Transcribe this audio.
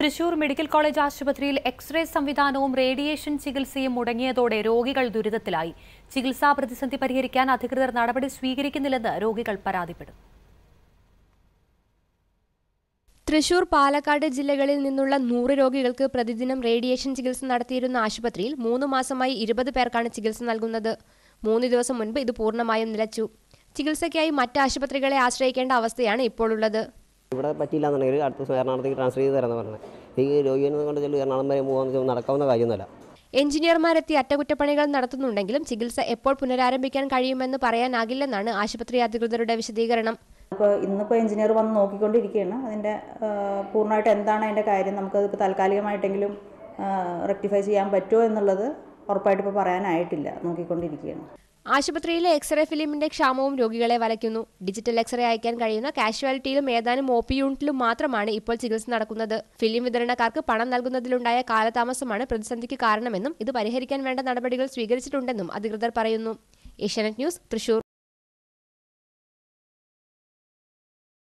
Thrissur medical college ആശുപത്രിയിൽ x ray സംവിധാനവും radiation ചികിത്സയും മുടങ്ങിയതോടെ രോഗികൾ ദുരിതത്തിലായി ചികിത്സാ പ്രതിസന്ധി പരിഹരിക്കാൻ അധികൃതർ നടപടി സ്വീകരിക്കുന്നില്ലെന്ന് രോഗികൾ പരാതിപ്പെടും തൃശൂർ പാലക്കാട് ജില്ലകളിൽ നിന്നുള്ള നൂറ് രോഗികൾക്ക് പ്രതിദിനം റേഡിയേഷൻ ചികിത്സ നടത്തിയിരുന്ന ആശുപത്രിയിൽ മൂന്ന് മാസമായി ഇരുപത് പേർക്കാണ് ചികിത്സ നൽകുന്നത് മൂന്ന് ദിവസം മുൻപ് ഇത് പൂർണ്ണമായും നിലച്ചു ചികിത്സയ്ക്കായി മറ്റ് ആശുപത്രികളെ ആശ്രയിക്കേണ്ട അവസ്ഥയാണ് ഇപ്പോൾ ഉള്ളത് ഇവിടെ പറ്റിയില്ല എന്നുണ്ടെങ്കിൽ അടുത്ത ദിവസം എറണാകുളത്തേക്ക് ട്രാൻസ്ഫർ ചെയ്ത് തരാമെന്ന് പറഞ്ഞത് ഈ രോഗിയെ കൊണ്ട് ചെല്ലു എറണാകുളം വരെ പോകാൻ നടക്കാവുന്ന കാര്യമൊന്നുമല്ല എഞ്ചിനീയർമാരെത്തി അറ്റകുറ്റപ്പണികൾ നടത്തുന്നുണ്ടെങ്കിലും ചികിത്സ എപ്പോൾ പുനരാരംഭിക്കാൻ കഴിയുമെന്ന് പറയാനാകില്ലെന്നാണ് ആശുപത്രി അധികൃതരുടെ വിശദീകരണം ഇപ്പോൾ ഇന്നിപ്പോൾ എഞ്ചിനീയർ വന്ന് നോക്കിക്കൊണ്ടിരിക്കുകയാണ് അതിൻ്റെ ആ, പൂർണ്ണമായിട്ട് എന്താണ് അതിൻ്റെ കാര്യം നമുക്കത് ഇപ്പോൾ താൽക്കാലികമായിട്ടെങ്കിലും റെക്ടിഫൈ ചെയ്യാൻ പറ്റുമോ എന്നുള്ളത് ഉറപ്പായിട്ട് ഇപ്പോൾ പറയാനായിട്ടില്ല നോക്കിക്കൊണ്ടിരിക്കുകയാണ് ആശുപത്രിയിലെ എക്സ്റേ ഫിലിമിന്റെ ക്ഷാമവും രോഗികളെ വലയ്ക്കുന്നു ഡിജിറ്റൽ എക്സ്റേ അയക്കാൻ കഴിയുന്ന കാഷ്വാലിറ്റിയിലും ഏതാനും ഒ പി യൂണിറ്റിലും മാത്രമാണ് ഇപ്പോൾ ചികിത്സ നടക്കുന്നത് ഫിലിം വിതരണക്കാർക്ക് പണം നൽകുന്നതിലുണ്ടായ കാലതാമസമാണ് പ്രതിസന്ധിക്ക് കാരണമെന്നും ഇത് പരിഹരിക്കാൻ വേണ്ട നടപടികൾ സ്വീകരിച്ചിട്ടുണ്ടെന്നും അധികൃതർ പറയുന്നു ഏഷ്യാനെറ്റ് ന്യൂസ് തൃശൂർ